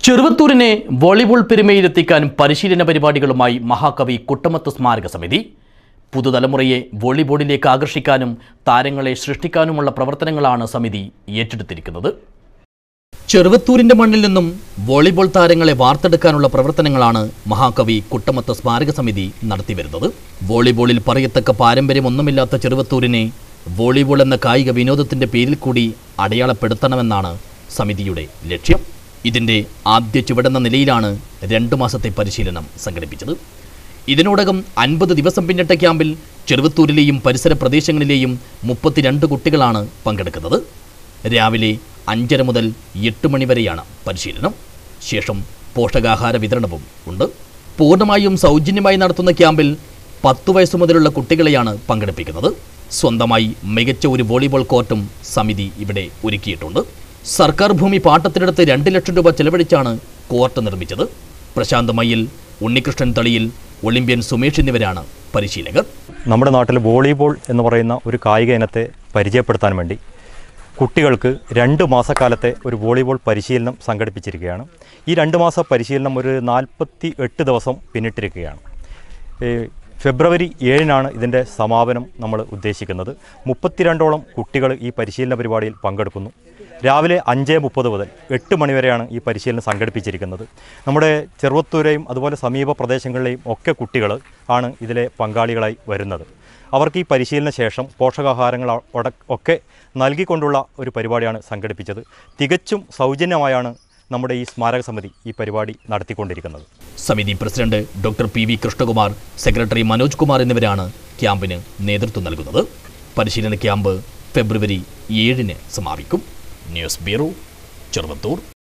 ചെറുവത്തൂരിനെ volleyball പെരുമയിലെത്തിക്കാൻ പരിശീലന പരിപാടികളുമായി മഹാകവി കുട്ടമത്ത് സ്മാരക സമിതി പുതുതലമുറയെ വോളിബോളിലേക്ക് ആകർഷിക്കാനും താരങ്ങളെ സൃഷ്ടിക്കാനുമുള്ള പ്രവർത്തനങ്ങളാണ് സമിതി ഏറ്റെടുത്തിരിക്കുന്നത് ചെറുവത്തൂരിന്റെ മണ്ണിൽ നിന്നും വോളിബോൾ താരങ്ങളെ വാർത്തെടുക്കാനുള്ള പ്രവർത്തനങ്ങളാണ് മഹാകവി കുട്ടമത്ത് സ്മാരക സമിതി നടത്തിവരുന്നത് വോളിബോളിൽ പറയത്തക്ക പാരമ്പര്യമൊന്നുമില്ലാത്ത ചെറുവത്തൂരിനെ വോളിബോൾ എന്ന കായിക വിനോദത്തിന്റെ പേരിൽ കൂടി അടയാളപ്പെടുത്തണമെന്നാണ് സമിതിയുടെ ലക്ഷ്യം ഇതിന്റെ ആദ്യ ചുവടെന്ന നിലയിലാണ് രണ്ടു മാസത്തെ പരിശീലനം സംഘടിപ്പിച്ചത് ഇതിനോടകം അൻപത് ദിവസം പിന്നിട്ട ക്യാമ്പിൽ ചെറുവത്തൂരിലെയും പരിസര പ്രദേശങ്ങളിലെയും മുപ്പത്തിരണ്ട് കുട്ടികളാണ് പങ്കെടുക്കുന്നത് രാവിലെ അഞ്ചര മുതൽ എട്ട് മണി വരെയാണ് പരിശീലനം ശേഷം പോഷകാഹാര വിതരണവും ഉണ്ട് പൂർണ്ണമായും സൗജന്യമായി നടത്തുന്ന ക്യാമ്പിൽ പത്തു വയസ്സു മുതലുള്ള കുട്ടികളെയാണ് പങ്കെടുപ്പിക്കുന്നത് സ്വന്തമായി മികച്ച ഒരു വോളിബോൾ കോർട്ടും സമിതി ഇവിടെ ഒരുക്കിയിട്ടുണ്ട് സർക്കാർ ഭൂമി പാട്ടത്തിനെടുത്ത് രണ്ട് ലക്ഷം രൂപ ചെലവഴിച്ചാണ് കോർട്ട് നിർമ്മിച്ചത് പ്രശാന്ത് മയ്യിൽ ഉണ്ണികൃഷ്ണൻ തളിയിൽ ഒളിമ്പ്യൻ സുമേഷ് എന്നിവരാണ് പരിശീലകർ നമ്മുടെ നാട്ടിൽ വോളിബോൾ എന്ന് പറയുന്ന ഒരു കായിക ഇനത്തെ പരിചയപ്പെടുത്താൻ വേണ്ടി കുട്ടികൾക്ക് രണ്ട് മാസക്കാലത്തെ ഒരു വോളിബോൾ പരിശീലനം സംഘടിപ്പിച്ചിരിക്കുകയാണ് ഈ രണ്ട് മാസ പരിശീലനം ഒരു നാൽപ്പത്തി എട്ട് ദിവസം പിന്നിട്ടിരിക്കുകയാണ് ഈ ഫെബ്രുവരി ഏഴിനാണ് ഇതിൻ്റെ സമാപനം നമ്മൾ ഉദ്ദേശിക്കുന്നത് മുപ്പത്തിരണ്ടോളം കുട്ടികൾ ഈ പരിശീലന പരിപാടിയിൽ പങ്കെടുക്കുന്നു രാവിലെ അഞ്ച് മുപ്പത് മുതൽ എട്ട് മണിവരെയാണ് ഈ പരിശീലനം സംഘടിപ്പിച്ചിരിക്കുന്നത് നമ്മുടെ ചെറുവത്തൂരെയും അതുപോലെ സമീപ പ്രദേശങ്ങളിലെയും ഒക്കെ കുട്ടികൾ ആണ് ഇതിലെ പങ്കാളികളായി വരുന്നത് അവർക്ക് ഈ പരിശീലന ശേഷം പോഷകാഹാരങ്ങൾ അ- ഒട- ഒക്കെ നൽകിക്കൊണ്ടുള്ള ഒരു പരിപാടിയാണ് സംഘടിപ്പിച്ചത് തികച്ചും സൗജന്യമായാണ് നമ്മുടെ ഈ സ്മാരക സമിതി ഈ പരിപാടി നടത്തിക്കൊണ്ടിരിക്കുന്നത് സമിതി president doctor P V Krishnakumar secretary Manoj Kumar എന്നിവരാണ് ക്യാമ്പിന് നേതൃത്വം നൽകുന്നത് പരിശീലന ക്യാമ്പ് ഫെബ്രുവരി ഏഴിന് സമാപിക്കും ന്യൂസ് ബ്യൂറോ ചെറുവത്തൂർ